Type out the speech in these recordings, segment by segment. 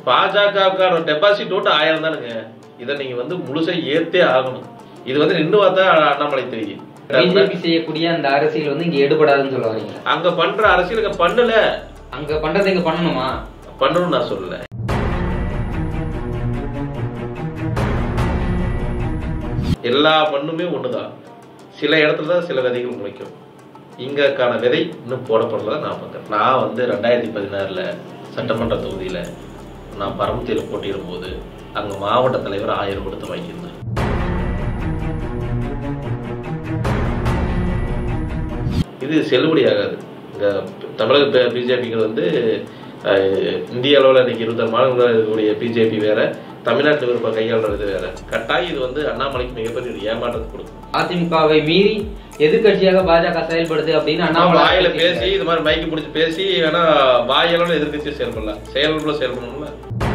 பாஜகவுக்கான deposit ஓட்டு ஆயிரம் தானுங்க இதை நீங்க வந்து முழுசா ஏத்தே ஆகணும் இது வந்து நின்று பார்த்தா அண்ணாமலை தெரியும் பிஜேபி செய்யக்கூடிய அந்த அரசியல் வந்து இங்க எடுபடாதுன்னு சொல்ல வரீங்க அங்க பண்ற அரசியலுக்கு பண்ணல அங்க பண்றதை இங்க பண்ணணுமா பண்ணணும்னு நான் சொல்லல எல்லா மண்ணுமே ஒண்ணுதான் சில இடத்துல தான் சில விதைகள் முளைக்கும் இங்கக்கான விதை இன்னும் போடப்படல நான் பார்க்குறேன் நான் வந்து ரெண்டாயிரத்தி பதினாறுல சட்டமன்ற தொகுதியில நான் பரமத்தியில் போட்டியிடும் போது அங்க மாவட்ட தலைவர் ஆயிரம் கொடுத்து வாங்கியிருந்தேன் இது செல்லுபடியாகாது இந்த தமிழக பிஜேபிங்கிறது வந்து அஹ், இந்திய அளவில் இன்னைக்கு இருபத்தாறு மாநிலங்களில் இருக்கக்கூடிய பிஜேபி வேற தமிழ்நாட்டில் விருப்ப கையாளுறது வேற கட்டாயம் இது வந்து அண்ணாமலைக்கு மிகப்பெரிய ஒரு ஏமாற்றத்தை கொடுக்கும் அதிமுகவை மீறி எதிர்க்கட்சியாக பாஜக செயல்படுது அப்படின்னு நான் அண்ணாமலை வாயில பேசி இது மாதிரி மைக்கு பிடிச்சி பேசி வேணா வாயளவில் எதிர்க்கட்சி செயல்படலாம் செயல்பட செயல்படணும்ல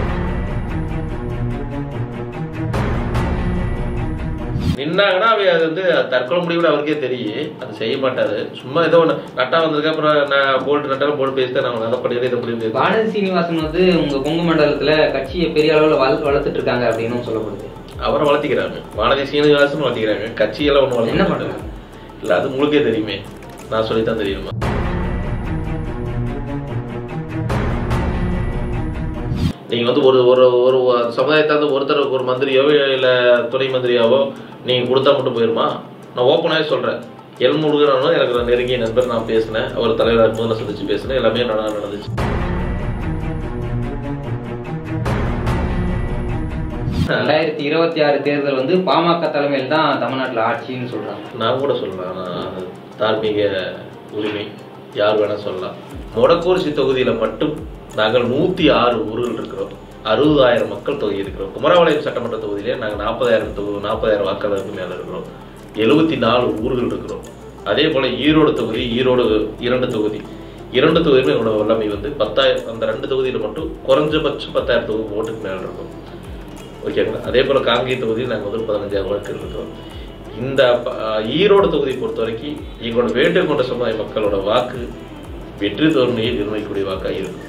நின்னாங்கன்னா அவ அது வந்து தற்கொலை முடிவுல அவருக்கே தெரியும் அது செய்ய மாட்டாரு சும்மா ஏதோ ஒண்ணு நட்டா வந்ததுக்கு அப்புறம் நான் போல்ட் நட்டாலும் போட்டு பேசிட்டு நான் அதை பண்ணிடுறேன் இதை பண்ணி வானதி சீனிவாசன் வந்து உங்க கொங்கு மண்டலத்துல கட்சியை பெரிய அளவுல வள- வளர்த்துட்டு இருக்காங்க அப்படின்னு சொல்லப்படுது அவரை வளர்த்திக்கிறாங்க வானதி சீனிவாசன் வளர்த்திக்கிறாங்க கட்சியெல்லாம் ஒண்ணு என்ன வளர்த்து பண்றாங்க இல்ல அது உங்களுக்கே தெரியுமே நான் சொல்லித்தான் தெரியுமா நீங்க வந்து ஒரு ஒரு ஒரு சமுதாயத்தை வந்து ஒருத்தருக்கு ஒரு மந்திரியோ இல்ல துணை மந்திரியாவோ நீங்க கொடுத்தா மட்டும் போயிருமா நான் ஓப்பனாவே சொல்றேன் எல் முருகனும் எனக்கு ஒரு நெருங்கிய நண்பர் நான் பேசினேன் அவர் தலைவராக இருக்கும்போது நான் சந்திச்சு பேசினேன் எல்லாமே நல்லா நடந்துச்சு ரெண்டாயிரத்தி இருபத்தி ஆறு தேர்தல் வந்து பாமக தலைமையில் தான் தமிழ்நாட்டுல ஆட்சின்னு சொல்றாங்க நான் கூட சொல்லலாம் நான் தார்மீக உரிமை யார் வேணா சொல்லலாம் மொடக்கூர்சி தொகுதியில மட்டும் நாங்கள் நூத்தி ஆறு ஊர்கள் இருக்கிறோம் அறுபதாயிரம் மக்கள் தொகை இருக்கிறோம் குமரபாளையம் சட்டமன்ற தொகுதியிலே நாங்கள் நாற்பதாயிரம் தொகு நாற்பதாயிரம் வாக்காளருக்கு மேல இருக்கிறோம் எழுபத்தி நாலு ஊர்கள் இருக்கிறோம் அதே போல ஈரோடு தொகுதி ஈரோடு இரண்டு தொகுதி இரண்டு தொகுதியுமே எங்களோட வல்லமை வந்து பத்தாயிரம் அந்த ரெண்டு தொகுதியில மட்டும் குறைஞ்சபட்சம் பத்தாயிரம் தொகுதி ஓட்டுக்கு மேல இருக்கும் ஓகேங்களா அதே போல காங்கேய தொகுதியில் நாங்கள் வந்து பதினஞ்சாயிரம் வாக்கு இருக்கிறோம் இந்த ப- ஈரோடு தொகுதியை பொறுத்த வரைக்கும் எங்களோட வேண்டு கொண்ட சமுதாய மக்களோட வாக்கு வெற்றி தோல்வியை நிர்ணயிக்கக்கூடிய வாக்காக இருக்கும்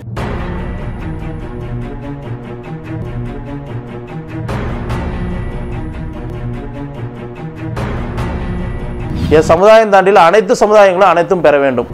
என் சமுதாயம் தாண்டியில் அனைத்து சமுதாயங்களும் அனைத்தும் பெற வேண்டும்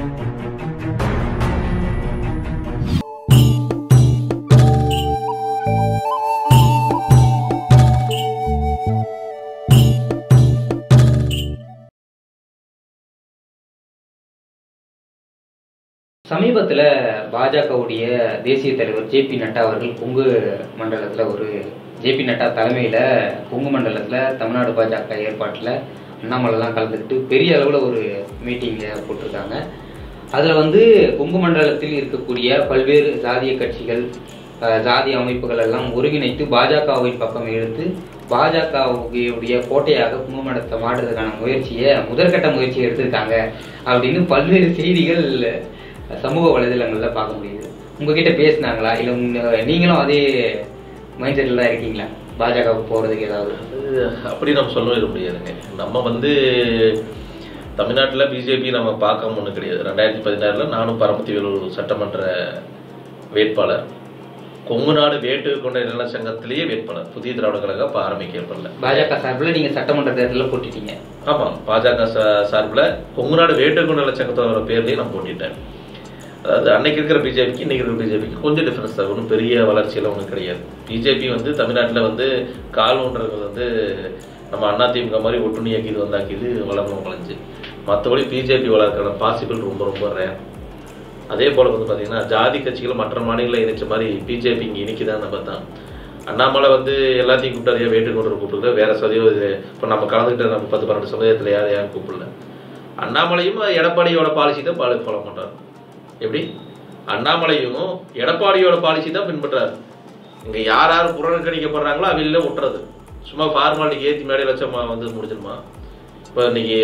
சமீபத்துல பாஜகவுடைய தேசிய தலைவர் ஜே பி நட்டா அவர்கள் கொங்கு மண்டலத்துல ஒரு ஜே பி நட்டா தலைமையில கொங்கு மண்டலத்துல தமிழ்நாடு பாஜக ஏற்பாட்டுல அண்ணாமலைலாம் கலந்துக்கிட்டு பெரிய அளவுல ஒரு மீட்டிங்க போட்டிருக்காங்க அதுல வந்து கொங்கு மண்டலத்தில் இருக்கக்கூடிய பல்வேறு சாதிய கட்சிகள் அஹ், ஜாதி அமைப்புகள் எல்லாம் ஒருங்கிணைத்து பாஜகவின் பக்கம் இழுத்து பாஜகவுடைய கோட்டையாக கும்பமண்டலத்தை மாற்றுறதுக்கான முயற்சியை முதற்கட்ட முயற்சியை எடுத்திருக்காங்க அப்படின்னு பல்வேறு செய்திகள் சமூக வலைதளங்கள்ல பார்க்க முடியுது உங்ககிட்ட பேசினாங்களா இல்ல உங்க- நீங்களும் அதே மைண்ட் செட்ல தான் இருக்கீங்களா பாஜக போறதுக்கு ஏதாவது அது அப்படி நம்ம சொல்லவே முடியாதுங்க நம்ம வந்து தமிழ்நாட்டில் பிஜேபி நம்ம பார்க்காம ஒன்றும் கிடையாது ரெண்டாயிரத்தி பதினாறில் நானும் பரமத்தி வேலூர் சட்டமன்ற வேட்பாளர் கொங்கு நாடு வேட்டு கொண்ட நல சங்கத்திலேயே வேட்பாளர் புதிய திராவிட கழகம் இப்போ ஆரம்பிக்க ஏற்படல பாஜக சார்பில் நீங்க சட்டமன்ற தேர்தலில் போட்டிட்டீங்க ஆமாம் பாஜக சார்பில் கொங்கு நாடு வேட்டு கொண்ட நல சங்கத்தோட பேர்லேயே நான் போட்டிட்டேன் அதாவது அன்னைக்கு இருக்கிற பிஜேபிக்கு இன்னைக்கு இருக்கிற பிஜேபிக்கு கொஞ்சம் டிஃபரன்ஸ் தான் ஒன்றும் பெரிய வளர்ச்சியெல்லாம் ஒன்றும் கிடையாது பிஜேபி வந்து தமிழ்நாட்டில் வந்து கால் ஒன்றது வந்து நம்ம அதிமுக மாதிரி ஒட்டுணியாக்கி இது வந்தாக்கி இது வளரணும் வளைஞ்சு மற்றபடி பிஜேபி வளர்க்கிற பாசிபிள் ரொம்ப ரொம்ப ரேர் அதே போல வந்து பார்த்தீங்கன்னா ஜாதி கட்சிகள் மற்ற மாநிலங்களில் இணைச்ச மாதிரி பிஜேபி இங்கே இணைக்குதான் பார்த்தா அண்ணாமலை வந்து எல்லாத்தையும் கூப்பிட்டாரு வேட்டு கொண்டு கூப்பிட்டு வேற சதியோ இது இப்போ நம்ம கலந்துக்கிட்ட நம்ம பத்து பன்னெண்டு சமுதாயத்தில் யாரும் யாரும் கூப்பிடல அண்ணாமலையும் எடப்பாடியோட பாலிசி தான் ஃபாலோ ஃபாலோ பண்றாரு எப்படி அண்ணாமலையும் எடப்பாடியோட பாலிசி தான் பின்பற்றாரு இங்க யார் யார் புறக்கணிக்கப்படுறாங்களோ அவையில விட்டுறது சும்மா ஃபார்மாலிட்டிக்கு ஏற்றி மேடையில் வச்சா ம- வந்து முடிஞ்சிருமா இப்போ இன்னைக்கு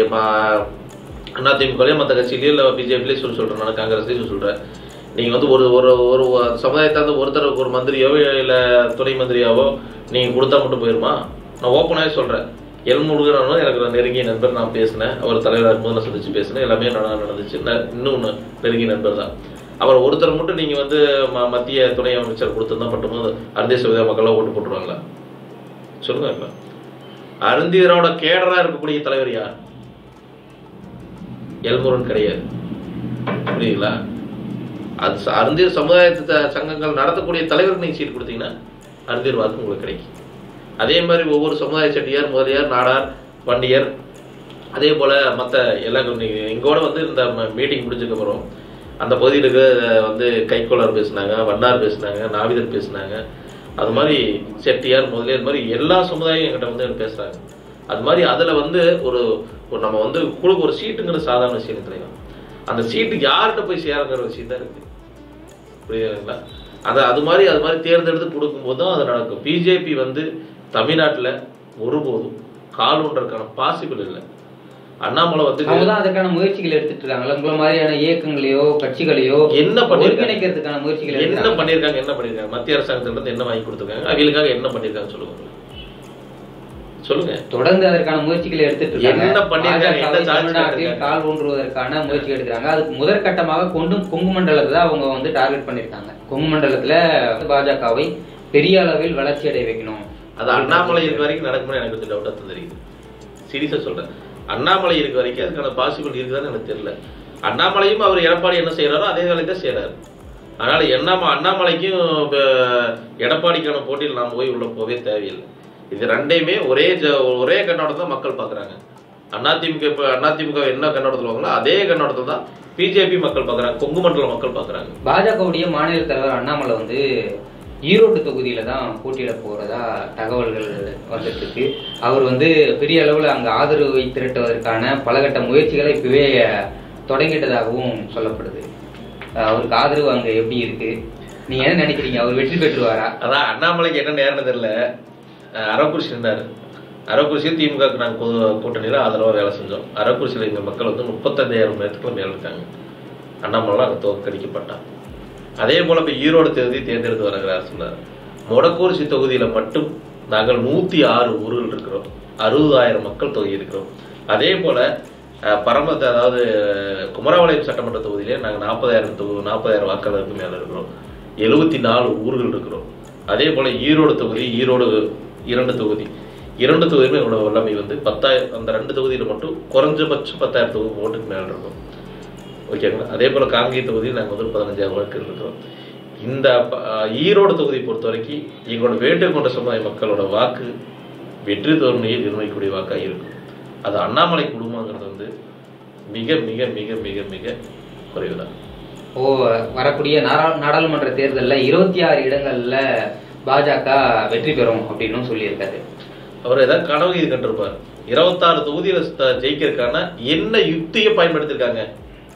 ம- அதிமுகலையும் மற்ற கட்சியிலையும் இல்லை பிஜேபிலையும் சொல்லி சொல்கிறேன் நான் காங்கிரஸ்லேயும் சொல்லி சொல்கிறேன் நீங்கள் வந்து ஒரு ஒரு ஒரு சமுதாயத்தை வந்து ஒருத்தருக்கு ஒரு மந்திரியாவோ இல்லை துணை மந்திரியாவோ நீங்கள் கொடுத்தா மட்டும் போயிருமா நான் ஓப்பனாகவே சொல்கிறேன் எல் முருகனும் எனக்கு ஒரு நெருங்கிய நண்பர் நான் பேசினேன் அவர் தலைவராக இருக்கும்போது நான் சந்திச்சு பேசினேன் எல்லாமே நல்லா நடந்துச்சு ந- இன்னும் ஒண்ணு நெருங்கிய நண்பர் தான் அவர் ஒருத்தர் மட்டும் நீங்க வந்து ம- மத்திய துணை அமைச்சர் கொடுத்துருந்தா மட்டும்போது அருந்தேச வித மக்கள்லாம் ஓட்டு போட்டுருவாங்களா சொல்லுங்க இப்ப அருந்தியரோட கேடரா இருக்கக்கூடிய தலைவர் யார் எல்முருகன் கிடையாது புரியுங்களா அது ச- அருந்தியர் சமுதாயத்து த- சங்கங்கள் நடத்தக்கூடிய தலைவருக்கு நீங்க சீட் கொடுத்தீங்கன்னா அருந்தியர் வாக்கு உங்களுக்கு கிடைக்கும் அதே மாதிரி ஒவ்வொரு சமுதாய செட்டியார் முதலியார் நாடார் வண்டியர் அதே போல மற்ற எல்லா நீங்க எங்கூட வந்து இந்த மீட்டிங் முடிஞ்சதுக்கு அப்புறம் அந்த பகுதியில் இருக்க வந்து கைக்கோளர் பேசுனாங்க வண்ணார் பேசுனாங்க நாவிதர் பேசுனாங்க அது மாதிரி செட்டியார் முதலியார் மாதிரி எல்லா சமுதாயம் என்கிட்ட வந்து பேசுறாங்க அது மாதிரி அதுல வந்து ஒரு ஒரு நம்ம வந்து கொடுக்க ஒரு சீட்டுங்கிறது சாதாரண விஷயம் கிடையாது அந்த சீட்டு யார்கிட்ட போய் சேரங்கிற விஷயம் தான் இருக்கு புரியுதுங்களா அது அது மாதிரி அது மாதிரி தேர்ந்தெடுத்து கொடுக்கும்போது தான் அது நடக்கும் பிஜேபி வந்து தமிழ்நாட்டுல ஒருபோதும் கால் ஒன்றற்கான பாசிபிள் இல்லை அண்ணாமலை வந்து அவங்க தான் அதற்கான முயற்சிகள் எடுத்துட்டு இருக்காங்களா உங்களை மாதிரியான இயக்கங்களையோ கட்சிகளையோ என்ன பண்ணிருக்காங்க ஒருங்கிணைக்கிறதுக்கான முயற்சிகள் என்ன எடுக்கிறாங்க. பண்ணிருக்காங்க என்ன பண்ணிருக்காங்க மத்திய அரசாங்கத்துல இருந்து என்ன வாங்கி கொடுத்துருக்காங்க அவங்களுக்காக என்ன பண்ணிருக்காங்க சொல்லுங்க சொல்லுங்க தொடர்ந்து அதற்கான முயற்சிகளை எடுத்துட்டு இருக்காங்க என்ன பண்ணிருக்காங்க? என்ன பாஜகவை சாட்சி தமிழ்நாட்டில் எடுத்திருக்காங்க? கால் ஊன்றுவதற்கான முயற்சி எடுக்கிறாங்க அதுக்கு முதற்கட்டமாக கொண்டு கொங்கு மண்டலத்தை தான் அவங்க வந்து டார்கெட் பண்ணிருக்காங்க கொங்கு மண்டலத்துல பாஜகவை பெரிய அளவில் வளர்ச்சி அடைய வைக்கணும் அது அண்ணாமலை இருக்க வரைக்கும் நடக்கும்னு எனக்கு கொஞ்சம் டவுட்டா தான் தெரியுது சீரியஸா சொல்றேன் அண்ணாமலை இருக்க வரைக்கும் அதுக்கான பாசிபிள் இருக்குதான்னு எனக்கு தெரியல அண்ணாமலையும் அவர் எடப்பாடி என்ன செய்யறாரோ அதே வேலையை தான் செய்யறாரு அதனால எண்ணாம அண்ணாமலைக்கும் இப்ப எடப்பாடிக்கான போட்டியில் நாம் போய் உள்ள போகவே தேவையில்லை இது ரெண்டையுமே ஒரே ஜ- ஒரே கண்ணோட்டம் தான் மக்கள் பாக்குறாங்க அதிமுக இப்ப அதிமுக என்ன கண்ணோட்டத்தில் வாங்களோ அதே கண்ணோட்டத்தில் தான் பிஜேபி மக்கள் பாக்குறாங்க கொங்கு மண்டல மக்கள் பாக்குறாங்க பாஜகவுடைய மாநில தலைவர் அண்ணாமலை வந்து ஈரோடு தொகுதியில தான் போட்டியிட போறதா தகவல்கள் வந்துட்டு இருக்கு அவர் வந்து பெரிய அளவுல அங்க ஆதரவை திரட்டுவதற்கான பலகட்ட முயற்சிகளை இப்பவே தொடங்கிட்டதாகவும் சொல்லப்படுது அஹ் அவருக்கு ஆதரவு அங்க எப்படி இருக்கு நீங்க என்ன நினைக்கிறீங்க அவர் வெற்றி பெற்றுவாரா அதான் அண்ணாமலைக்கு என்ன நேரம் தெரியல அஹ் அரவக்குறிச்சி இருந்தாரு அரவக்குறிச்சியில் திமுக க்கு நாங்கள் கூ- கூட்டணியில ஆதரவா வேலை செஞ்சோம் அரவக்குறிச்சியில் எங்க மக்கள் வந்து முப்பத்தஞ்சாயிரம் பேருக்கு மேல இருக்காங்க அண்ணாமலை அங்கே தோற்கடிக்கப்பட்டான் அதே போல இப்ப ஈரோடு தேதி தேர்ந்தெடுத்து வருகிறார் சொன்னார் மொடக்கூரிச்சி தொகுதியில மட்டும் நாங்கள் நூத்தி ஆறு ஊர்கள் இருக்கிறோம் அறுபதாயிரம் மக்கள் தொகை இருக்கிறோம் அதே போல அஹ், பரமத்த அதாவது குமரபாளையம் சட்டமன்ற தொகுதியிலே நாங்கள் நாற்பதாயிரம் தொகு நாற்பதாயிரம் வாக்காளருக்கு மேல இருக்கிறோம் எழுபத்தி நாலு ஊர்கள் இருக்கிறோம் அதே போல ஈரோடு தொகுதி ஈரோடு இரண்டு தொகுதி இரண்டு தொகுதியுமே இவ்வளவு வல்லமை வந்து பத்தாயிரம் அந்த ரெண்டு தொகுதியில மட்டும் குறைஞ்சபட்சம் பத்தாயிரம் தொகுதி ஓட்டுக்கு மேல இருக்கும் ஓகேங்களா அதே போல காங்கேய தொகுதியில் நாங்கள் வந்து பதினஞ்சாயிரம் வாக்குகள் இருக்கிறோம் இந்த ப- அஹ் ஈரோடு தொகுதி பொறுத்த வரைக்கும் எங்களோட வேட்டை கொண்ட சமுதாய மக்களோட வாக்கு வெற்றி தோல்வியை நிர்ணயிக்கக்கூடிய வாக்கா இருக்கும் அது அண்ணாமலை குடும்பங்கிறது வந்து மிக மிக மிக மிக மிக குறைவுதான் ஓ வரக்கூடிய நாடா- நாடாளுமன்ற தேர்தல்ல இருபத்தி ஆறு இடங்கள்ல பாஜக வெற்றி பெறும் அப்படின்னும் சொல்லியிருக்காரு அவர் ஏதாவது கனவு இது கண்டிருப்பார் இருபத்தாறு தொகுதியில ஸ்த- ஜெயிக்கிறதுக்கான என்ன யுக்தியை பயன்படுத்திருக்காங்க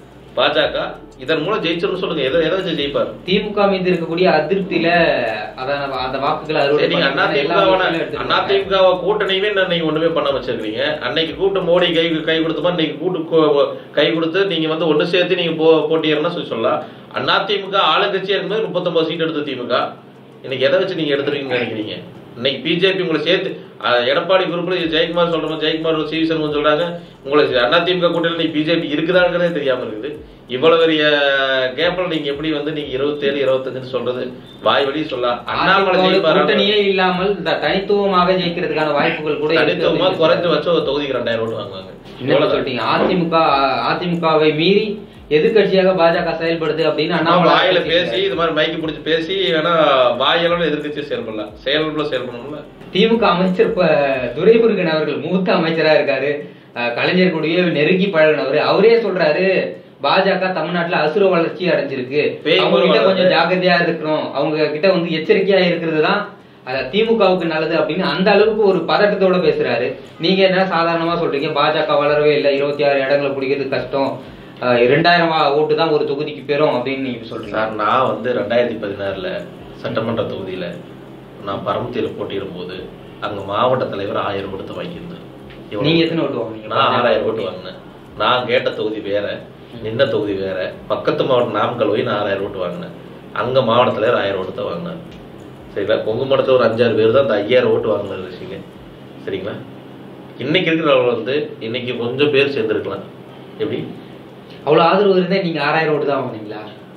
பாஜக இதன் மூலம் ஜெயிச்சிருன்னு சொல்லுங்க எதை எதை வச்சு ஜெயிப்பார் திமுக மீது இருக்கக்கூடிய அதிருப்தியில அத- அந்த வாக்குகளை அறுவடை சரி, நீங்க அண்ணா பண்ணி எல்லா திமுகவான வாக்குகளையும் எடுத்துட்டு அண்ணா இருக்காங்க. திமுக கூட்டணியுமே இன்னும் நீங்க ஒண்ணுமே பண்ண வச்சிருக்கீங்க அன்னைக்கு கூட்டு மோடி கை கை கொடுத்த மாதிரி இன்னைக்கு கூட்டு கோ- கை கொடுத்து நீங்க வந்து ஒண்ணு சேர்த்து நீங்க போ போட்டியர்னா சொல்லி சொல்லலாம் அண்ணா திமுக ஆளுங்கட்சியா இருக்கும்போது முப்பத்தொன்பது சீட் எடுத்த திமுக இன்னைக்கு எதை வச்சு நீங்க எடுத்துருக்கீங்கன்னு நினைக்கிறீங்க இன்னைக்கு பிஜேபி உங்களை சேர்த்து அஹ், எடப்பாடி குரூப்ல ஜெயக்குமார் சொல்ற மாதிரி ஜெயக்குமார் சி வி சண்முகம் சொல்றாங்க உங்களுக்கு அண்ணா திமுக கூட்டணியில் நீ பிஜேபி இருக்குதாங்கிறதே தெரியாம இருக்குது இவ்வளவு பெரிய கேப்ல நீங்க எப்படி வந்து நீங்க இருபத்தேழு இருபத்தஞ்சுன்னு சொல்றது வாய் வழி சொல்லலாம் அண்ணாமலை அதிமுகவோட ஜெயிப்பாரா கூட்டணியே இல்லாமல் இந்த தனித்துவமாக ஜெயிக்கிறதுக்கான வாய்ப்புகள் கூட இருக்கு தனித்துவமா அப்படின்னு குறைஞ்ச வச்சு ஒரு தொகுதிக்கு ரெண்டாயிரம் ஓட்டு வாங்குவாங்க என்ன இவ்வளவுதான். சொல்லிட்டீங்க அதிமுக அதிமுகவை மீறி எதிர்க்கட்சியாக பாஜக செயல்படுது அப்படின்னு நம்ம அண்ணாமலை வாயில பேசி பேசியிருக்காரு. இது மாதிரி மைக்கு பிடிச்சி பேசி வேணா வாயளவுல எதிர்க்கட்சி செயல்படலாம் செயல்பட செயல்படணும்ல திமுக அமைச்சர் இப்ப துரைமுருகன் அவர்கள் மூத்த அமைச்சரா இருக்காரு அஹ் கலைஞர் கூடயே நெருங்கி பழகினவர் அவரே சொல்றாரு பாஜக தமிழ்நாட்டுல அசுர வளர்ச்சி அடைஞ்சிருக்கு பேய் அவங்க கிட்ட வளருது. கொஞ்சம் ஜாக்கிரதையா இருக்கணும் அவங்க கிட்ட வந்து எச்சரிக்கையா இருக்கிறது தான் அஹ், திமுகவுக்கு நல்லது அப்படின்னு அந்த அளவுக்கு ஒரு பதட்டத்தோட பேசுறாரு நீங்க என்ன சாதாரணமா சொல்றீங்க பாஜக வளரவே இல்லை இருபத்தி ஆறு இடங்களை பிடிக்கிறது கஷ்டம் அஹ், இரண்டாயிரம் வா- ஓட்டு தான் ஒரு தொகுதிக்கு பெறும் அப்படின்னு நீங்க சொல்றீங்க சார் நான் வந்து ரெண்டாயிரத்தி பதினாறுல சட்டமன்ற தொகுதியில நான் பரமத்தியில போட்டியிடும் போது அங்க மாவட்ட தலைவர் ஆயிரம் கொடுத்து வாங்கியிருந்தேன் இவ்வளவு. நீங்க எத்தனை ஓட்டு வாங்குனீங்க நான் ஆறாயிரம் ஓட்டு வாங்கினேன் நான் கேட்ட தொகுதி வேற நின்ன தொகுதி வேற பக்கத்து மாவட்டம் நாமக்கல் போய் நான் ஆறாயிரம் ஓட்டு வாங்கினேன் அங்க மாவட்ட தலைவர் ஆயிரம் ஓட்டு தான் வாங்கினார் சரிங்களா கொங்கு மடத்துல ஒரு அஞ்சாறு பேர் தான் அந்த ஐயாயிரம் ஓட்டு வாங்கினது வச்சுங்க சரிங்களா இன்னைக்கு இருக்கிறவங்க வந்து இன்னைக்கு கொஞ்சம் பேர் சேர்ந்துருக்கலாம் எப்படி அவ்வளவு ஆதரவு இருந்தா நீங்க ஆறாயிரம் ஓட்டு தான் வாங்குனீங்களா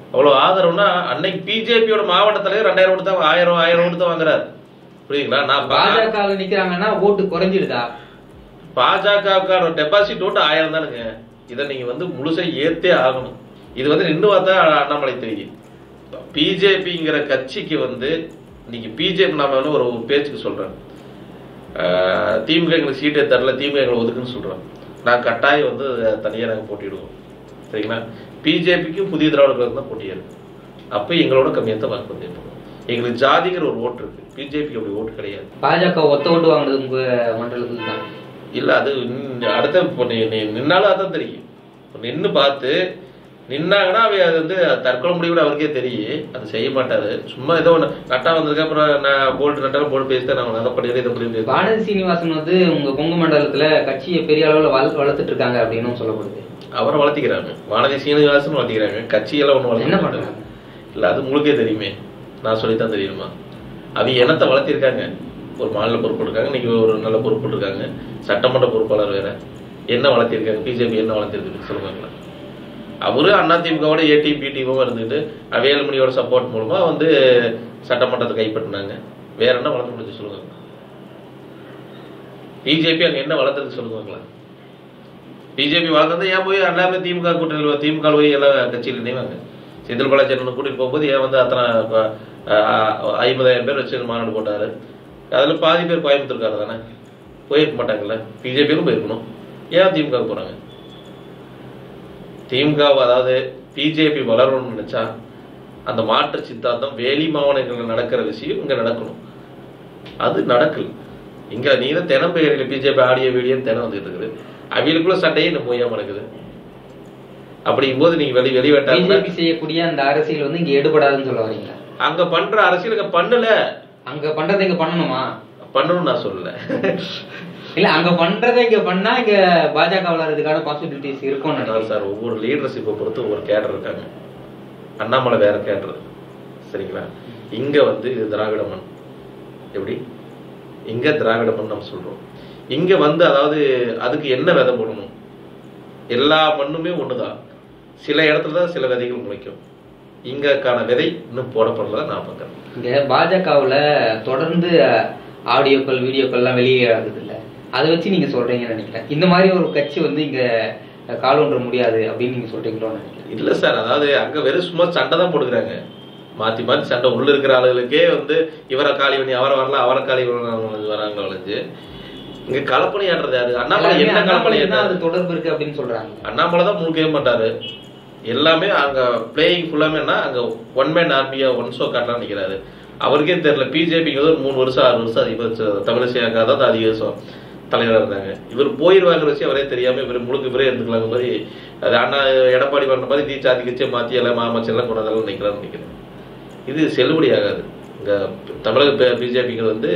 அவ்வளவு ஆதரவுனா அன்னைக்கு பிஜேபியோட மாவட்ட தலைவர் ரெண்டாயிரம் ஓட்டு தான் ஆயிரம் ஆயிரம் ஓட்டு தான் வாங்குறாரு புரியுங்களா நான் பா- பாஜக நிக்கிறாங்கன்னா ஓட்டு குறைஞ்சிடுதா பாஜகவுக்கான டெபாசிட் ஓட்டு ஆயிரம் தானுங்க இதை நீங்க வந்து முழுசா ஏத்தே ஆகணும் இது வந்து நின்று பார்த்தா அண்ணாமலை தெரியும் பிஜேபிங்கிற கட்சிக்கு வந்து இன்னைக்கு பிஜேபி நாம வந்து ஒரு ஒரு பேச்சுக்கு சொல்றேன் ஆஹ் திமுக எங்களுக்கு சீட்டே தரல திமுக எங்களை ஒதுக்குன்னு சொல்றோம் நான் கட்டாயம் வந்து தனியா நாங்க போட்டிடுவோம் சரிங்களா பிஜேபிக்கும் புதிய திராவிட கழகம் தான் போட்டியா இருக்கு அப்ப எங்களோட கம்மியாக தான் வாக்கு வந்து எங்களுக்கு ஜாதிங்கிற ஒரு ஓட்டு இருக்கு பிஜேபிக்கு அப்படி ஓட்டு கிடையாது பாஜக ஒத்த ஓட்டு வாங்குறது உங்க மண்டலத்துல தான் இல்ல அது இன்னும் அடுத்த இப்போ நீ நீ நின்னாலும் அதான் தெரியும் இப்போ நின்னு பார்த்து நின்னாங்கன்னா அவை அது வந்து தற்கொலை முடிவுல அவருக்கே தெரியும் அது செய்ய மாட்டாரு சும்மா ஏதோ ஒன்று நட்டா வந்ததுக்கு அப்புறம் நான் போல்டு நட்டாலும் போல்டு பேசிட்டு நான் அதை பண்ணிடுறேன் இதை பண்ணி பேசுறேன் வானதி சீனிவாசன் வந்து உங்க கொங்கு மண்டலத்துல கட்சியை பெரிய அளவுல வள வளர்த்துட்டு இருக்காங்க அப்படின்னு சொல்லப்படுது அவரை வளர்த்திக்கிறாங்க வானதி சீனிவாசன் வளர்த்திக்கிறாங்க கட்சியெல்லாம் ஒன்றும் என்ன வளர்த்து பண்றாங்க இல்ல அது உங்களுக்கே தெரியுமே நான் சொல்லித்தான் தெரியுமா அவங்க என்னத்தை வளர்த்திருக்காங்க ஒரு மாநில பொறுப்பு இருக்காங்க இன்னைக்கு ஒரு நல்ல பொறுப்பு இருக்காங்க சட்டமன்ற பொறுப்பாளர் வேற என்ன வளர்த்திருக்காங்க பிஜேபி என்ன வளர்த்திருக்கு சொல்லுவாங்களா அவரு அதிமுகவோட ஏடிஎம் பிடிஓவும் இருந்துட்டு வேலுமணியோட சப்போர்ட் மூலமா வந்து சட்டமன்றத்தை கைப்பற்றினாங்க வேற என்ன வளர்க்க முடிஞ்சு சொல்லுவாங்க பிஜேபி அங்க என்ன வளர்த்தது சொல்லுவாங்களா பிஜேபி வளர்த்தது ஏன் போய் எல்லாமே திமுக கூட்டணியில் திமுக போய் எல்லா கட்சியில் இணைவாங்க செந்தில் பாலாஜி அண்ணன் கூட்டிட்டு போகும்போது ஏன் வந்து அத்தனை ப- அஹ் ஐம்பதாயிரம் பேர் வச்சு மாநாடு போட்டாரு அதுல பாதி பேர் கோயம்புத்தூர்காரர் தானே போயிருக்க மாட்டாங்கல்ல பிஜேபியும் போயிருக்கணும் ஏன் திமுக போறாங்க திமுக அதாவது பிஜேபி வளரணும்னு நினைச்சா அந்த மாற்று சித்தாந்தம் வேலி மாவட்டங்களில் நடக்கிற விஷயம் இங்க நடக்கணும் அது நடக்கல இங்க நீ தான் தினம் பெயரில் பிஜேபி ஆடியோ வீடியோ தினம் வந்துட்டு இருக்குது அவங்களுக்குள்ள சண்டையே இன்னும் போயாம நடக்குது அப்படிங்கும்போது நீங்க வெளி வெளிவட்டாங்க பிஜேபி செய்யக்கூடிய அந்த அரசியல் வந்து இங்க எடுபடாதுன்னு சொல்ல வரீங்களா அங்க பண்ற அரசியல் இங்க பண்ணல அங்க பண்றதை இங்க பண்ணணுமா பண்ணணும்னு நான் சொல்லல இல்ல அங்க பண்றதை இங்க பண்ணா இங்க பாஜக வளர்றதுக்கான பாசிபிலிட்டிஸ் இருக்கும்னு அதான் நினைக்கிறேன் சார் ஒவ்வொரு லீடர்ஷிப்பை பொறுத்து ஒவ்வொரு கேடர் இருக்காங்க அண்ணாமலை வேற கேடர் சரிங்களா இங்க வந்து இது திராவிட மண் எப்படி இங்க திராவிட மண் நம்ம சொல்றோம் இங்க வந்து அதாவது அதுக்கு என்ன விதை போடணும் எல்லா மண்ணுமே ஒண்ணுதான் சில இடத்துல தான் சில விதைகள் முளைக்கும் இங்கக்கான விதை இன்னும் போடப்படல நான் பார்க்கறேன் இங்க பாஜகவுல தொடர்ந்து ஆடியோக்கள் வீடியோக்கள் எல்லாம் வெளியே ஆகுது இல்ல அதை வச்சு நீங்க சொல்றீங்கன்னு நினைக்கிறேன் இந்த மாதிரி ஒரு கட்சி வந்து இங்க கால் ஒன்ற முடியாது அப்படின்னு நீங்க சொல்றீங்களோன்னு நினைக்கிறேன் இல்ல சார் அதாவது அங்க வெறும் சும்மா சண்டை தான் போட்டுக்கிறாங்க மாத்தி மாத்தி சண்டை உள்ள இருக்கிற ஆளுகளுக்கே வந்து இவரை காலி பண்ணி அவரை வரல அவரை காலி பண்ணி வராங்க வளைஞ்சு இங்க கலப்பணி ஆடுறது யாரு அண்ணாமலை எல்லாருமே என்ன கலப்பணி அண்ணாமலைக்கு தான் ஆடுறாரு அது தொடர்பு இருக்கு அப்படின்னு சொல்றாங்க அண்ணாமலை தான் முழுக்கவே மாட்டாரு எல்லாமே அங்க பிளேயிங் ஃபுல்லாமே என்ன அங்க ஒன் மேன் ஆர்மியா ஒன் ஷோ காட்டலாம் நிக்கிறாரு அவருக்கே தெரியல பிஜேபிக்கு ஒரு மூணு வருஷம் ஆறு வருஷம் அதிக தமிழிசையாக தான் அதிக வருஷம் தலைவராக இருந்தாங்க இவர் போயிருவாங்கிற விஷயம் அவரே தெரியாம இவர் முழுக்க இவரே இருந்துக்கலாங்க மாதிரி அது அண்ணா எடப்பாடி பண்ண மாதிரி தீ சாதி கட்சியை மாத்தி எல்லாம் மாமச்சு எல்லாம் கொண்டாந்தாலும் நினைக்கலாம்னு நினைக்கிறேன் இது செல்லுபடி ஆகாது இங்க தமிழக பிஜேபிங்கிறது வந்து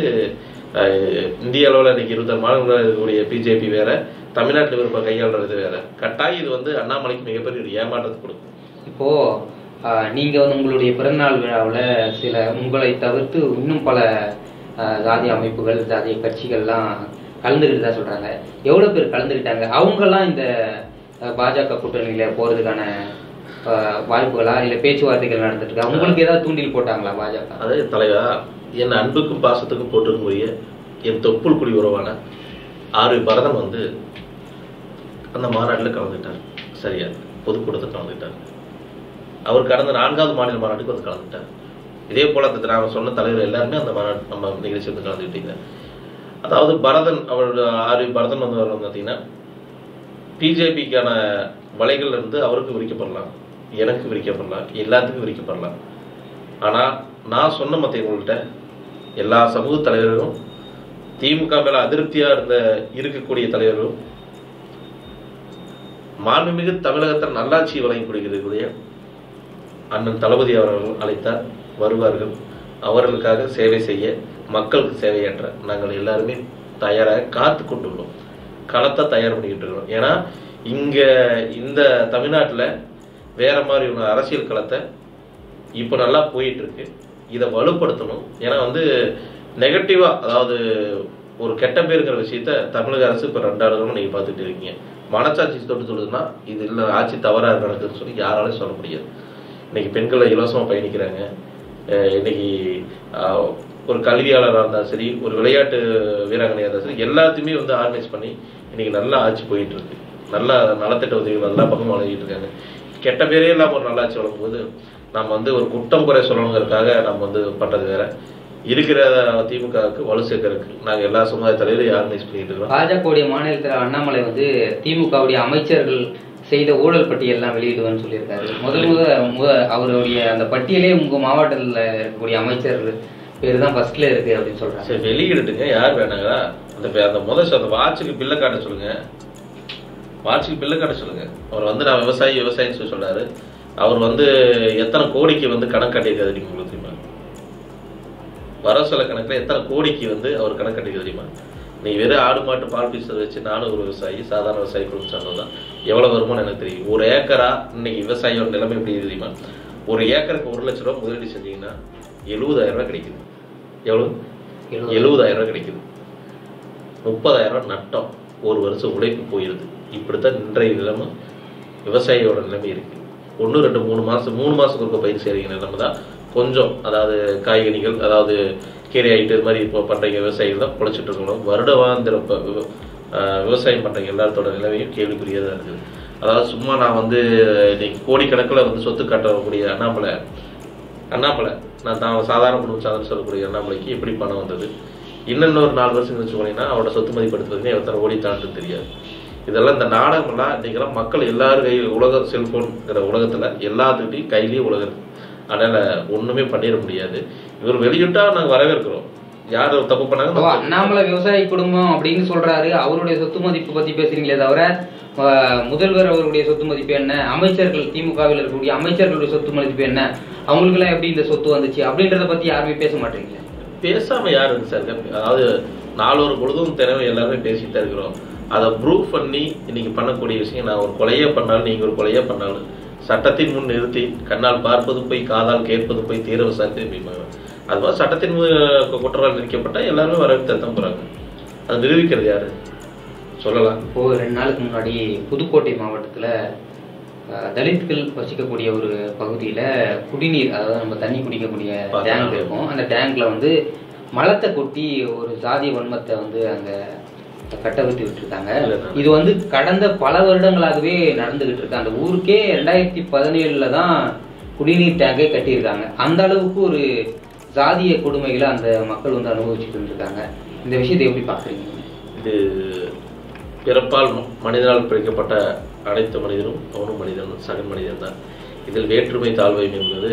அஹ், இந்திய அளவில் இன்னைக்கு இருபத்தாறு மாநிலங்களில் இருக்கக்கூடிய பிஜேபி வேற தமிழ்நாட்டில் இருப்ப கையாளுறது வேற கட்டாயம் இது வந்து அண்ணாமலைக்கு மிகப்பெரிய ஒரு ஏமாற்றத்தை கொடுக்கும் இப்போ ஆஹ், நீங்க வந்து உங்களுடைய பிறந்தநாள் விழாவுல சில உங்களை தவிர்த்து இன்னும் பல ஆஹ், ஜாதி அமைப்புகள் ஜாதிய கட்சிகள்லாம் கலந்துக்கிட்டு தான் சொல்றாங்க எவ்வளவு பேர் கலந்துக்கிட்டாங்க அவங்கெல்லாம் இந்த ஆஹ், பாஜக கூட்டணியில போறதுக்கான ஆஹ், வாய்ப்புகளா இல்ல பேச்சுவார்த்தைகள் நடந்துட்டு இருக்கா உங்களுக்கு ஏதாவது தூண்டில் போட்டாங்களா பாஜக அதே தலைவா என் அன்புக்கும் பாசத்துக்கும் போட்டிருக்கக்கூடிய என் தொப்புள் குடி உறவான ஆறு பரதன் வந்து அந்த மாநாட்டில் கலந்துட்டார் சரியா பொதுக்கூட்டத்தில் கலந்துட்டார் அவர் கடந்த நான்காவது மாநில மாநாட்டுக்கு வந்து கலந்துட்டார் இதே போல அந்த நான் சொன்ன தலைவர் எல்லாருமே அந்த மாநாட்டு நம்ம நிகழ்ச்சி வந்து கலந்துக்கிட்டீங்க அதாவது பரதன் அவரோட ஆறு பரதன் வந்து அவர் பார்த்தீங்கன்னா பிஜேபிக்கான வலைகள் இருந்து அவருக்கு விரிக்கப்படலாம் எனக்கு விரிக்கப்படலாம் எல்லாத்துக்கும் விரிக்கப்படலாம் ஆனா நான் சொன்ன மத்த உங்கள்கிட்ட எல்லா சமூக தலைவர்களும் திமுக மேல அதிருப்தியா இருந்த இருக்கக்கூடிய தலைவர்களும் மாண்புமிகு தமிழகத்தில் நல்லாட்சி வழங்கி கொடுக்கக்கூடிய அண்ணன் தளபதி அவர்கள் அழைத்தார் வருவார்கள் அவர்களுக்காக சேவை செய்ய மக்களுக்கு சேவையாற்ற நாங்கள் எல்லாருமே தயாராக காத்து கொண்டுள்ளோம் களத்தை தயார் பண்ணிக்கிட்டு இருக்கிறோம் ஏன்னா இங்க இந்த தமிழ்நாட்டுல வேற மாதிரி ஒரு அரசியல் களத்தை இப்போ நல்லா போயிட்டு இருக்கு இதை வலுப்படுத்தணும் ஏன்னா வந்து நெகட்டிவா அதாவது ஒரு கெட்ட பேருங்கிற விஷயத்த தமிழக அரசு இப்போ ரெண்டாவது தடவை நீங்க பார்த்துட்டு இருக்கீங்க மனசாட்சி தொட்டு சொல்லுதுன்னா இது இல்லை ஆட்சி தவறாக நடக்குதுன்னு சொல்லி யாராலையும் சொல்ல முடியாது இன்னைக்கு பெண்களை இலவசமாக பயணிக்கிறாங்க அஹ் இன்னைக்கு ஆஹ், ஒரு கல்வியாளராக இருந்தாலும் சரி ஒரு விளையாட்டு வீராங்கனையாக இருந்தாலும் சரி எல்லாத்தையுமே வந்து ஆர்கனைஸ் பண்ணி இன்னைக்கு நல்லா ஆட்சி போயிட்டு இருக்கு நல்லா நலத்திட்ட உதவிகள் நல்லா பக்கம் வழங்கிட்டு இருக்காங்க கெட்ட பேரே இல்லாமல் ஒரு நல்லாட்சி வழங்கும்போது நம்ம வந்து ஒரு குற்றம் குறை சொல்லணுங்கிறதுக்காக நம்ம வந்து பண்றது வேற இருக்கிற திமுகவுக்கு வலு சேர்க்கறதுக்கு நாங்கள் எல்லா சமுதாய தலைவரையும் ஆர்கனைஸ் பண்ணிட்டு இருக்கிறோம் பாஜகவுடைய மாநில தலைவர் அண்ணாமலை வந்து திமுகவுடைய அமைச்சர்கள் செய்த ஊழல் பட்டியல்லாம் வெளியிடுவேன்னு சொல்லியிருக்காரு முதல் முத முத அவருடைய அந்த பட்டியலே உங்க மாவட்டத்தில் இருக்கக்கூடிய அமைச்சர்கள் பேர் தான் ஃபர்ஸ்ட்ல இருக்கு அப்படின்னு சொல்றாங்க சரி வெளியிடுட்டுங்க யார் வேணாங்களா அந்த பே- அந்த முதல் அந்த வாட்சுக்கு பில்லை காட்ட சொல்லுங்க வாட்சுக்கு பில்லை காட்ட சொல்லுங்க அவர் வந்து நான் விவசாயி விவசாயின்னு சொல்லி சொல்றாரு அவர் வந்து எத்தனை கோடிக்கு வந்து கணக்கு கட்டியிருக்காரு நீங்க உங்களுக்கு தெரியுமா வரவு செலவு கணக்குல எத்தனை கோடிக்கு வந்து அவர் கணக்கு கட்டியிருக்காரு தெரியுமா நீ வெறும் ஆடு மாட்டு பால் பீசர் வச்சு நானும் ஒரு விவசாயி சாதாரண விவசாயி குடும்பம் சார்ந்தது தான் எவ்வளவு வருமானம் எனக்கு தெரியும் ஒரு ஏக்கரா இன்னைக்கு விவசாயியோட நிலைமை எப்படி இருக்கு தெரியுமா ஒரு ஏக்கருக்கு ஒரு லட்ச ரூபா முதலீடு செஞ்சீங்கன்னா எழுபதாயிரம் ரூபாய் கிடைக்குது எவ்வளவு எழுபது. எழுபதாயிரம் ரூபாய் கிடைக்குது முப்பதாயிரம் ரூபாய் நட்டம் ஒரு வருஷம் உழைப்பு போயிருது இப்படித்தான் இன்றைய நிலைமை விவசாயியோட நிலைமை இருக்கு ஒன்று ரெண்டு மூணு மாசம் மூணு மாசத்துக்கு ஒருக்க பயிர் செய்றீங்க நிலைமை தான் கொஞ்சம் அதாவது காய்கறிகள் அதாவது கீரை ஐட்டு இது மாதிரி இப்போ பண்றீங்க விவசாயிகள் தான் பொழைச்சிட்டு இருக்கணும் வருடவாந்திர ப- விவ- ஆஹ் விவசாயம் பண்றீங்க எல்லாத்தோட நிலைமையும் கேள்விக்குரியதா இருக்குது அதாவது சும்மா நான் வந்து இன்னைக்கு கோடிக்கணக்கில் வந்து சொத்து காட்டக்கூடிய அண்ணாமலை அண்ணாமலை நான் தான் சாதாரண குடும்பம் சாதாரண சொல்லக்கூடிய அண்ணாமலைக்கு எப்படி பணம் வந்தது இன்னும் ஒரு நாலு வருஷம் கழிச்சு போனீங்கன்னா அவரோட சொத்து மதிப்படுத்துறதுக்கு எத்தனை ஓடி தாண்டு தெரியாது இதெல்லாம் இந்த நாடகம்லாம் இன்னைக்கெல்லாம் மக்கள் எல்லாரும் கை உலக செல்போன்ங்கிற உலகத்துல எல்லாத்துக்கிட்டையும் கையிலேயே உலகம் இருக்கு. அதனால ஒண்ணுமே பண்ணிட முடியாது இவர் வெளியிட்டா நாங்க வரவேற்கிறோம் யார் ஒரு தப்பு ஓ, பண்ணாங்க அண்ணாமலை விவசாயி குடும்பம் அப்படின்னு சொல்றாரு அவருடைய சொத்து மதிப்பு பத்தி பேசுறீங்களே தவிர அஹ், முதல்வர் அவருடைய சொத்து மதிப்பு என்ன அமைச்சர்கள் திமுகவில் இருக்கக்கூடிய அமைச்சர்களுடைய சொத்து மதிப்பு என்ன அவங்களுக்கு எல்லாம் எப்படி இந்த சொத்து வந்துச்சு அப்படின்றத பத்தி யாருமே பேச மாட்டீங்க பேசாம யார் இருக்கு சார் அதாவது நாலொரு பொழுதும் தினமும் எல்லாருமே பேசிட்டு தான் இருக்கிறோம் அதை ப்ரூவ் பண்ணி இன்னைக்கு பண்ணக்கூடிய விஷயம் நான் ஒரு கொலையே பண்ணாலும் நீங்க ஒரு கொலையே பண்ணாலும் சட்டத்தின் முன் நிறுத்தி கண்ணால் பார்ப்பது போய் காதால் கேட்பது போய் தீர விசாரித்து அப்படிம்பாங்க அது மாதிரி சட்டத்தின் முன் கு- குற்றவாளி நிற்கப்பட்டா எல்லாருமே வரவேற்று தான் போறாங்க அது நிரூபிக்கிறது யாரு சொல்லலாம் இப்போ ரெண்டு நாளுக்கு முன்னாடி புதுக்கோட்டை மாவட்டத்துல அஹ், தலித்கள் வசிக்கக்கூடிய ஒரு பகுதியில குடிநீர் அதாவது நம்ம தண்ணி குடிக்கக்கூடிய பார்த்தா. டேங்க் இருக்கும் அந்த டேங்க்ல வந்து மலத்தை கொட்டி ஒரு சாதிய வன்மத்தை வந்து அங்க கட்டவிழ்த்து விட்டுருக்காங்க இல்ல, நான் இது வந்து கடந்த பல வருடங்களாகவே நடந்துகிட்டு இருக்கு அந்த ஊருக்கே ரெண்டாயிரத்தி பதினேழுல தான் குடிநீர் டேங்கை கட்டியிருக்காங்க அந்த அளவுக்கு ஒரு சாதிய கொடுமைகளை அந்த மக்கள் வந்து அனுபவிச்சுட்டு இருக்காங்க இந்த விஷயத்தை எப்படி பாக்குறீங்க இது பிறப்பால் ம- மனிதனால் பிரிக்கப்பட்ட அனைத்து மனிதரும் அவனும் மனிதன் சக மனிதன் தான் இதில் வேற்றுமை தாழ்வை என்பது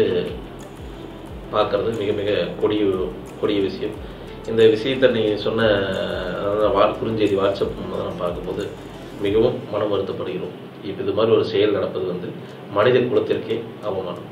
பார்க்கறது மிக மிக கொடிய கொடிய விஷயம் இந்த விஷயத்தை நீ சொன்ன அதாவது வா குறுஞ்செய்தி வாட்ஸ்அப் மூலமா நான் பார்க்கும்போது மிகவும் மனம் வருத்தப்படுகிறோம் இப்போ இது மாதிரி ஒரு செயல் நடப்பது வந்து மனித குலத்திற்கே அவமானம்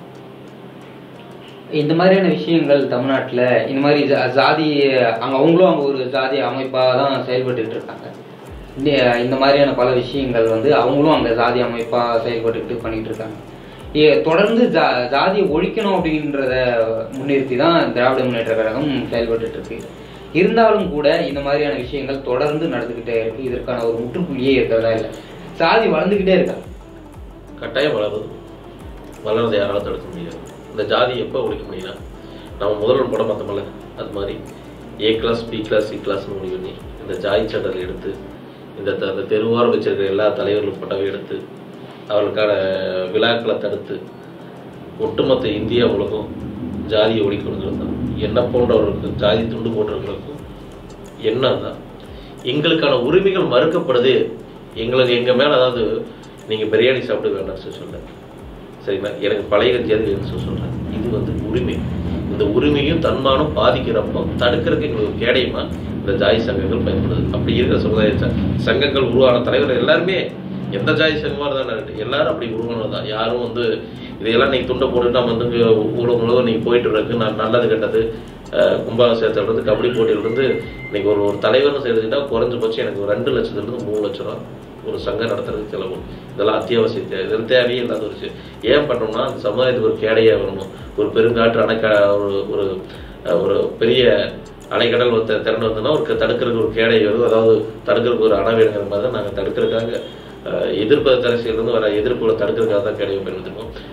இந்த மாதிரியான விஷயங்கள் தமிழ்நாட்டுல இந்த மாதிரி ஜா- ஜாதி அங்க அவங்களும் அங்க ஒரு ஜாதி அமைப்பா தான் செயல்பட்டுட்டு இருக்காங்க இந்த இந்த மாதிரியான பல விஷயங்கள் வந்து அவங்களும் அங்க ஜாதி அமைப்பா செயல்பட்டுட்டு பண்ணிட்டு இருக்காங்க ஏ- தொடர்ந்து ஜா ஜாதியை ஒழிக்கணும் அப்படின்றத முன்னிறுத்தி தான் திராவிட முன்னேற்ற கழகம் செயல்பட்டுட்டு இருக்கு இருந்தாலும் கூட இந்த மாதிரியான விஷயங்கள் தொடர்ந்து நடந்துகிட்டே இருக்கு இதற்கான ஒரு முற்றுப்புள்ளியே இருக்கிறதா இல்லை சாதி வளர்ந்துகிட்டே இருக்கா கட்டாயம் வளருது வளர்றதை யாராலும் தடுக்க முடியாது இந்த ஜாதி எப்போ ஒழிக்க முடியும்னா நம்ம முதல்வர் போட பார்த்தோம்ல அது மாதிரி A class B class C கிளாஸ்னு முடிவு பண்ணி இந்த ஜாதி சான்றிதழ் எடுத்து இந்த த- அந்த தெருவாரம் வச்சிருக்கிற எல்லா தலைவர்களும் போட்டோவை எடுத்து அவர்களுக்கான விழாக்களை தடுத்து ஒட்டுமொத்த இந்தியா உலகம் ஜாதியை ஒழிக்கணுங்கிறது தான் என்ன போன்றவர்களுக்கு ஜாதி துண்டு போன்றவர்களுக்கும் எண்ணம் தான் எங்களுக்கான உரிமைகள் மறுக்கப்படுது எங்களுக்கு எங்க மேல அதாவது நீங்க பிரியாணி சாப்பிட வேண்டாம்னு சொல்லி சொல்றேன் சரிங்களா எனக்கு பழைய ஜாதி வேணும்னு சொல்லி சொல்றேன் இது வந்து உரிமை இந்த உரிமையும் தன்மானம் பாதிக்கிறப்போ தடுக்கிறதுக்கு எங்களுக்கு ஒரு கேடயமா இந்த ஜாதி சங்கங்கள் பயன்படுது அப்படி இருக்கிற சமுதாய ச- சங்கங்கள் உருவான தலைவர் எல்லாருமே எந்த ஜாதி சங்கமாக இருந்தாலும் இருக்கட்டும், எல்லாரும் அப்படி உருவானது தான் யாரும் வந்து இதையெல்லாம் நீங்க துண்டை போட்டு நம்ம வந்து இங்க ஊழல் முழுவதும் நீங்க போயிட்டு இருக்கு நான் நல்லது கெட்டது அஹ், கும்பாபிஷேகத்துல இருந்து கபடி போட்டியில இருந்து இன்னைக்கு ஒரு ஒரு தலைவர்னு சேர்த்துக்கிட்டா குறைஞ்சபட்சம் எனக்கு ஒரு ரெண்டு லட்சத்துல இருந்து மூணு லட்சம் ரூபா ஒரு சங்கம் நடத்துறதுக்கு செலவு இதெல்லாம் அத்தியாவசிய தேவை இதெல்லாம் தேவையே இல்லாத ஒரு விஷயம் ஏன் பண்ணோம்னா அந்த சமுதாயத்துக்கு ஒரு கேடையா வரணும் ஒரு பெருங்காற்று அணைக்க ஒரு ஒரு அஹ், ஒரு பெரிய அலைக்கடல் ஒரு தி- திறந்து வந்தோம்னா ஒரு க- தடுக்கிறதுக்கு ஒரு கேடை வரும் அதாவது தடுக்கிறதுக்கு ஒரு அணை வேணுங்கிற மாதிரி தான் நாங்கள் தடுக்கிறதுக்காக அஹ், எதிர்ப்பு அரசியலிருந்து வர எதிர்ப்புகளை தடுக்கிறதுக்காக தான் கேடையை பயன்படுத்திருக்கோம்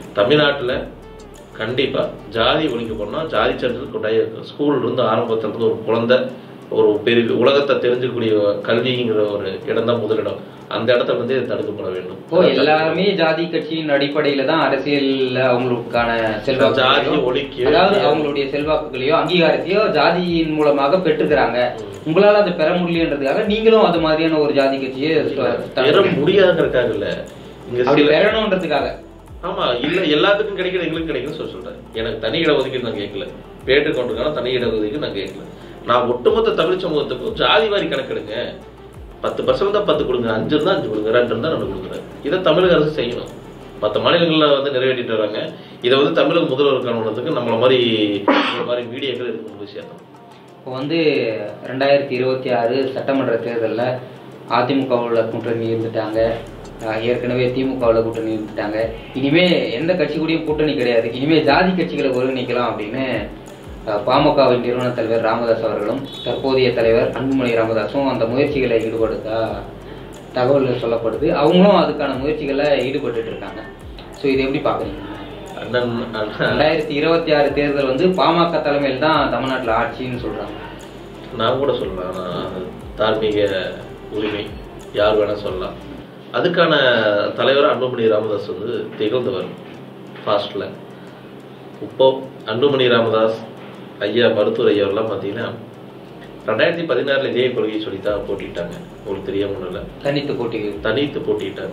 தமிழ்நாட்டுல கண்டிப்பா ஜாதி ஒழிக்க போனா ஜாதி சான்றிதழ் கொண்டாய ஸ்கூல்ல இருந்து ஆரம்பத்துல இருந்து ஒரு குழந்தை ஒரு பெரிய உலகத்தை தெரிஞ்சுக்கக்கூடிய கல்விங்கிற ஒரு இடம் தான் முதலிடம் அந்த இடத்துல வந்து இது தடுக்கப்பட வேண்டும் இப்போ எல்லாருமே ஜாதி கட்சியின் அடிப்படையில தான் அரசியல்ல அவங்களுக்கான செல்வாக்கு ஜாதி ஒழிக்க அதாவது அவங்களுடைய செல்வாக்குகளையோ அங்கீகாரத்தையோ ஜாதியின் மூலமாக பெற்றுக்கிறாங்க உங்களால அதை பெற முடியலன்றதுக்காக நீங்களும் அது மாதிரியான ஒரு ஜாதி கட்சியை பெற முடியாதுங்கிறதுக்காக இல்ல இங்க அப்படி சில பெறணுன்றதுக்காக ஆமா இல்ல எல்லாத்துக்கும் கிடைக்கிற எங்களுக்கு கிடைக்குன்னு சொல்ல சொல்றேன் எனக்கு தனி இடஒதுக்கீடு நான் கேட்கல பேட்டு கொண்டுக்கான தனி இடஒதுக்கீடு நான் கேட்கல நான் ஒட்டுமொத்த தமிழ் சமூகத்துக்கும் ஜாதி வாரி கணக்கெடுங்க பத்து பர்சன்ட் தான் பத்து கொடுங்க அஞ்சு இருந்தா அஞ்சு கொடுங்க ரெண்டு இருந்தா ரெண்டு கொடுக்குறேன் இதை தமிழக அரசு செய்யணும் மற்ற மாநிலங்கள்ல வந்து நிறைவேற்றிட்டு வராங்க இதை வந்து தமிழக முதல்வர் காணுறதுக்கு நம்மள மாதிரி இந்த மாதிரி மீடியாக்கள் எடுத்து போய் சேர்த்தணும் இப்போ வந்து ரெண்டாயிரத்தி இருபத்தி ஆறு சட்டமன்ற தேர்தலில் அதிமுகவில் கூட்டணி இருந்துட்டாங்க அஹ் ஏற்கனவே திமுகவில் கூட்டணி இருந்துட்டாங்க இனிமே எந்த கட்சி கூடயும் கூட்டணி கிடையாது இனிமே ஜாதி கட்சிகளை ஒருங்கிணைக்கலாம் அப்படின்னு அஹ், பாமகவின் நிறுவன தலைவர் ராமதாஸ் அவர்களும் தற்போதைய தலைவர் அன்புமணி ராமதாஸும் அந்த முயற்சிகளை ஈடுபடுத்தா தகவல்கள் சொல்லப்படுது அவங்களும் அதுக்கான முயற்சிகளை ஈடுபட்டுட்டு இருக்காங்க ஸோ இதை எப்படி பார்க்குறீங்க அண்ணன் அண்ணன் ரெண்டாயிரத்தி இருபத்தி ஆறு தேர்தல் வந்து பாமக தலைமையில் தான் தமிழ்நாட்டில் ஆட்சின்னு சொல்றாங்க நான் கூட சொல்லலாம் நான் தார்மீக உரிமை யார் வேணா சொல்லலாம் அதுக்கான தலைவர் அன்புமணி ராமதாஸ் வந்து திகழ்ந்தவர் ஃபாஸ்ட்ல இப்போ அன்புமணி ராமதாஸ் ஐயா மருத்துவர் ஐயா எல்லாம் பார்த்தீங்கன்னா ரெண்டாயிரத்தி பதினாறுல இதே கொள்கையை சொல்லித்தான் போட்டிட்டாங்க உங்களுக்கு தெரியாம ஒண்ணும் இல்லை தனித்து போட்டி தனித்து போட்டிட்டாங்க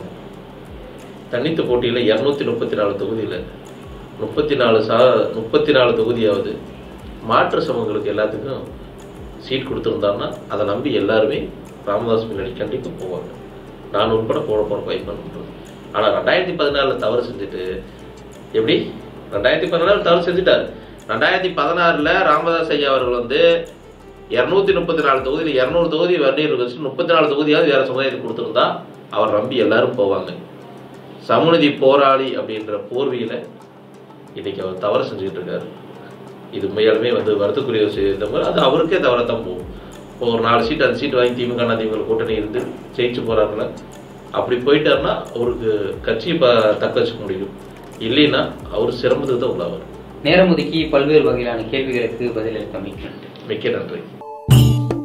தனித்து போட்டியில இருநூத்தி முப்பத்தி நாலு தொகுதியில முப்பத்தி நாலு சா முப்பத்தி நாலு தொகுதியாவது மாற்று சமூகங்களுக்கு எல்லாத்துக்கும் சீட் கொடுத்துருந்தாங்கன்னா அதை நம்பி எல்லாருமே ராமதாஸ் முன்னாடி கண்டிப்பா போவாங்க நான் உட்பட போட போற பயிர் பண்ணுறது ஆனா ரெண்டாயிரத்தி பதினாலுல தவறு செஞ்சுட்டு எப்படி ரெண்டாயிரத்தி பதினாலு தவறு செஞ்சுட்டார் ரெண்டாயிரத்தி பதினாறுல ராமதாஸ் ஐயா அவர்கள் வந்து இருநூத்தி முப்பத்தி நாலு தொகுதியில் இருநூறு தொகுதி வண்டியில் வச்சு முப்பத்தி நாலு தொகுதியாவது வேற சமுதாயத்துக்கு கொடுத்துருந்தா அவர் நம்பி எல்லாரும் போவாங்க சமூகநீதி போராளி அப்படின்ற போர்வையில இன்னைக்கு அவர் தவறு செஞ்சுக்கிட்டு இருக்காரு இது உண்மையாலுமே வந்து வருத்தக்குரிய விஷயம் இந்த மாதிரி அது அவருக்கே தவறத்தான் போகும் இப்போ ஒரு நாலு சீட் அஞ்சு சீட் வாங்கி திமுக அண்ணா திமுக கூட்டணி இருந்து ஜெயிச்சு போறாருல அப்படி போயிட்டாருன்னா அவருக்கு கட்சியை ப- தக்க வச்சுக்க முடியும் இல்லைன்னா அவர் சிரமத்துக்கு தான் உள்ளாவார் நேரம் ஒதுக்கி பல்வேறு வகையிலான கேள்விகளுக்கு பதிலளித்தமைக்கு நன்றி மிக்க நன்றி